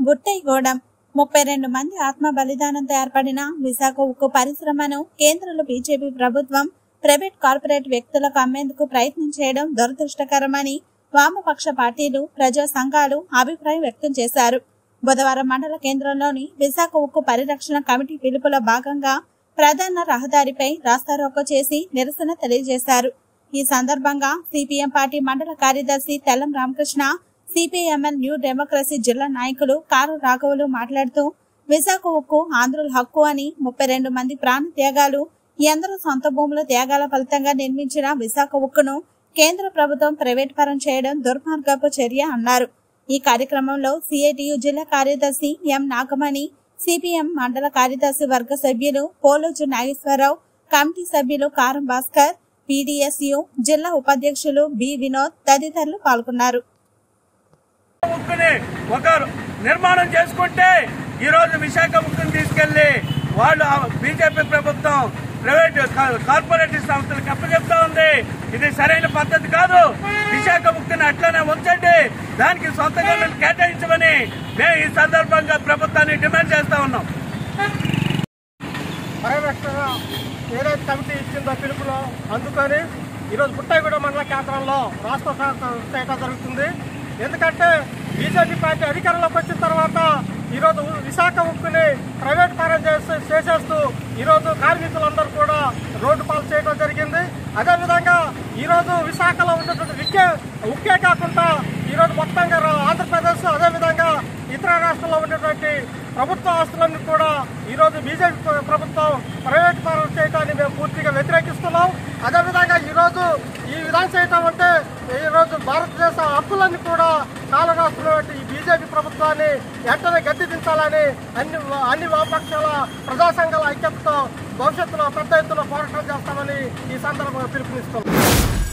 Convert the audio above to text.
బుట్టైగూడెం ముప్పై రెండు మంది ఆత్మ బలిదానంతో ఏర్పడిన విశాఖ ఉక్కు పరిశ్రమను కేంద్రంలో బీజేపీ ప్రభుత్వం ప్రైవేట్ కార్పొరేట్ వ్యక్తులకు అమ్మేందుకు ప్రయత్నం చేయడం దురదృష్టకరమని వామపక్ష పార్టీలు ప్రజా సంఘాలు అభిప్రాయం వ్యక్తం చేశారు బుధవారం మండల కేంద్రంలోని విశాఖ ఉక్కు పరిరక్షణ కమిటీ పిలుపులో భాగంగా ప్రధాన రహదారిపై రాస్తారోకో చేసి నిరసన తెలియజేశారు ఈ సందర్భంగా సిపిఎం పార్టీ మండల కార్యదర్శి Tellam Ramakrishna CPIML new democracy జిల్లా నాయకులు కారు రాఘవులు మాట్లాడుతూ విశాఖ ఉక్కు ఆంధ్రుల హక్కు అని ముప్పై రెండు మంది ప్రాణ త్యాగాలు ఎందరో సొంత భూముల త్యాగాల ఫలితంగా నిర్మించిన విశాఖ ఉక్కును కేంద్ర ప్రభుత్వం ప్రైవేట్ పరం చేయడం దుర్మార్గపు చర్య అన్నారు ఈ కార్యక్రమంలో సిఐటియు జిల్లా కార్యదర్శి ఎం నాగమణి సిపిఎం మండల కార్యదర్శి వర్గ సభ్యులు పోలోజు నాగేశ్వరరావు కమిటీ సభ్యులు కారం భాస్కర్ పీడీఎస్యు జిల్లా ఉపాధ్యక్షులు బి వినోద్ తదితరులు పాల్గొన్నారు ఉక్కుని ఒక నిర్మాణం చేసుకుంటే ఈ రోజు విశాఖ ఉక్కుని తీసుకెళ్లి వాళ్ళు బీజేపీ ప్రభుత్వం ప్రైవేట్ కా- కార్పొరేట్ సంస్థలకు అప్పచెప్తా ఉంది ఇది సరైన పద్ధతి కాదు విశాఖ ఉక్కుని అట్లనే ఉంచండి దానికి సొంత గనులు కేటాయించమని మేము ఈ సందర్భంగా ప్రభుత్వాన్ని డిమాండ్ చేస్తా ఉన్నాం పరిరక్షణ ఏదైతే కమిటీ ఇచ్చిందో పిలుపులో అందుకొని ఈరోజు పుట్టాయిగూడ మండల కేంద్రంలో రాష్ట్ర శాఖ చేయడం జరుగుతుంది ఎందుకంటే బీజేపీ పార్టీ అధికారంలోకి వచ్చిన తర్వాత ఈరోజు విశాఖ ఉక్కుని ప్రైవేట్ పరం చేసి చేసేస్తూ ఈరోజు కార్మికులందరూ కూడా రోడ్డు పాలు చేయడం జరిగింది అదేవిధంగా ఈరోజు విశాఖలో ఉన్నటువంటి వికే ఉక్కే కాకుండా ఈరోజు మొత్తంగా రా- ఆంధ్రప్రదేశ్ అదేవిధంగా ఇతర రాష్ట్రాల్లో ఉన్నటువంటి ప్రభుత్వ ఆస్తులన్నీ కూడా ఈరోజు బీజేపీ ప్ర- ప్రభుత్వం ప్రైవేట్ పరం చేయడాన్ని మేము పూర్తిగా వ్యతిరేకిస్తున్నాం అదేవిధంగా ఈరోజు ఈ విధానం చేయటం అంటే ఈరోజు భారతదేశ హక్కులన్నీ కూడా చాలా రాష్ట్రాలు ఈ బీజేపీ ప్రభుత్వాన్ని వెంటనే గద్దె దించాలని అన్ని అన్ని వామపక్షాల ప్రజా సంఘాల ఐక్యతతో భవిష్యత్తులో పెద్ద ఎత్తున పోరాటం చేస్తామని ఈ సందర్భంగా పిలుపునిస్తున్నాం